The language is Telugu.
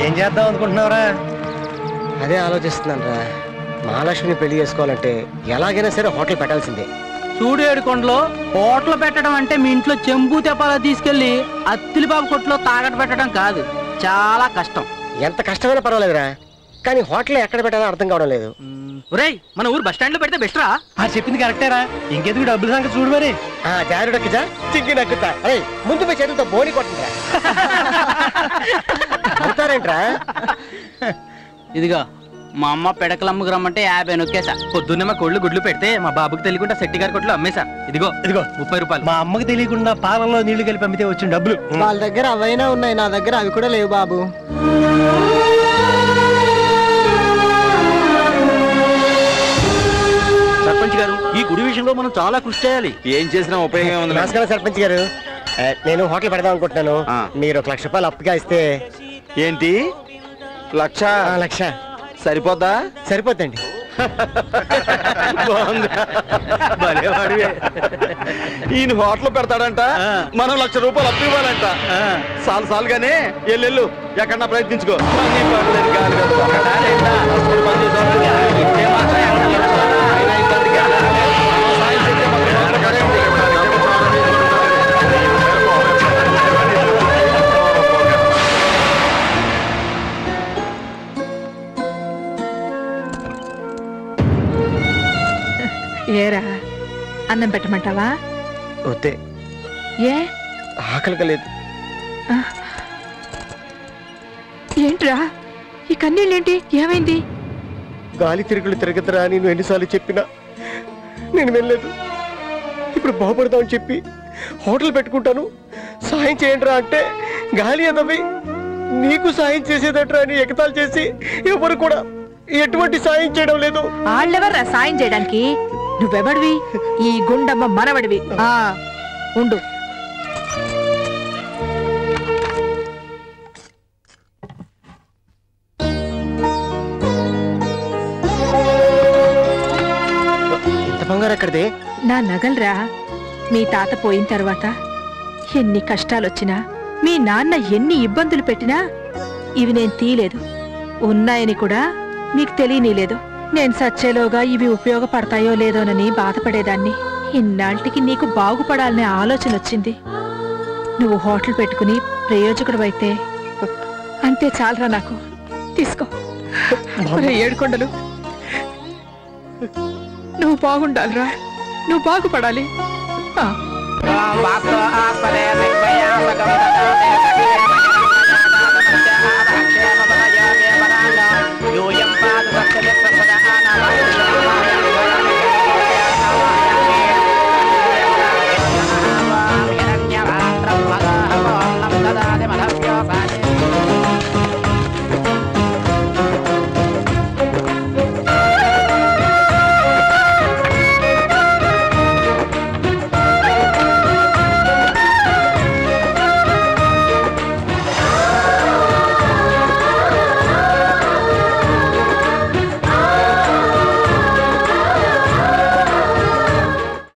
ఏం చేద్దాం అనుకుంటున్నావురా అదే ఆలోచిస్తున్నాను రా మహాలక్ష్మిని పెళ్లి చేసుకోవాలంటే ఎలాగైనా సరే హోటల్ పెట్టాల్సిందే చూడు ఏడుకొండలో హోటల్ పెట్టడం అంటే మీ ఇంట్లో చెంబు తెపాల తీసుకెళ్లి అత్తిలిబాబు కొట్లో తాగట పెట్టడం కాదు చాలా కష్టం ఎంత కష్టమైనా పర్వాలేదురా కానీ హోటల్ ఎక్కడ పెట్టాలో అర్థం కావడం లేదు ఒరేయ్ మన ఊరు బస్ స్టాండ్ లో పెడితే బెస్ట్ రా ఆ చెప్పింది కరెక్టేరా ఇంకెందుకు డబ్బుల సంగతి చూడు మరి ఆ జారుడకిజా చిగ్గి నక్కుతా అరే ముందు మీ చేతులతో బోని కొట్టండిరా అవుతారేంట్రా ఇదిగో మా అమ్మ పెడకలమ్మకు రమ్మంటే యాభై నొక్కేసా పొద్దున్నే మా కోళ్ళు గుడ్లు పెడితే మా బాబుకి తెలియకుండా శెట్టి గారి కొట్లు అమ్మేసా ఇదిగో ఇదిగో ముప్పై రూపాయలు మా అమ్మకి తెలియకుండా పాలలో నీళ్లు కలిపి అమ్మితే వచ్చిన డబ్బులు వాళ్ళ దగ్గర అవైనా ఉన్నాయి నా దగ్గర అవి కూడా లేవు బాబు సర్పంచ్ గారు ఈ గుడి విషయంలో మనం చాలా కృషి చేయాలి ఏం చేసినా ఉపయోగం ఉంది నమస్కారం సర్పంచ్ గారు ఏ, నేను హోటల్ పెడదాం అనుకుంటున్నాను ఆ. మీరు ఒక లక్ష రూపాయలు అప్పుగా ఇస్తే ఏంటి లక్ష ఆ, లక్ష సరిపోద్దా సరిపోతండి బాగుంది భలేవాడివే. ఈయన హోటల్ పెడతాడంట మనం లక్ష రూపాయలు అప్పు ఇవ్వాలంట సాలు సాలుగానే ఎల్లెళ్ళు ఎక్కడన్నా ప్రయత్నించుకో నీ పనులని గాలి పెడతా. అసలు పని చేసేవాడికి ఇంతే మాత్రం ఎక్కడ నిలబడాలా? ఆయన ఇట్లాంటికి వెళ్ళాలి. సాయం చేస్తే మాత్రం మాట్లాడకండి. ఏరా అన్నం పెట్టమంటావా వద్దే ఏ ఆకలిగా లేదు ఏంట్రా ఈ కన్నీళ్ళేంటి ఏమైంది గాలి తిరుగులు తిరగదురా అని నువ్వు ఎన్నిసార్లు చెప్పినా నేను వెళ్ళలేదు ఇప్పుడు బాగుపడదామని చెప్పి హోటల్ పెట్టుకుంటాను సాయం చేయండి రా అంటే గాలి ఎదవి నీకు సాయం చేసేదట్రా అని ఎగతాలు చేసి ఎవరు కూడా ఎటువంటి సాయం చేయడం లేదు ఆళ్ళెవర్రా సాయం చేయడానికి నువ్వెవడివి ఈ గుండమ్మ మనవడివి ఆ ఉండు ఇంత బంగారు ఎక్కడిదే నా నగలరా మీ తాత పోయిన తర్వాత ఎన్ని కష్టాలొచ్చినా మీ నాన్న ఎన్ని ఇబ్బందులు పెట్టినా ఇవి నేను తీయలేదు ఉన్నాయని కూడా మీకు తెలియనీలేదు నేను సచ్చేలోగా ఇవి ఉపయోగపడతాయో లేదోనని బాధపడేదాన్ని ఇన్నాళ్ళకి నీకు బాగుపడాలనే ఆలోచన వచ్చింది నువ్వు హోటల్ పెట్టుకుని ప్రయోజకుడు అంతే చాలరా నాకు తీసుకో ఒరే ఏడుకొండలు నువ్వు బాగుండాలిరా నువ్వు బాగుపడాలి ఆ. వాస్తవ ఆత్మనే నిర్భయాసకం తతో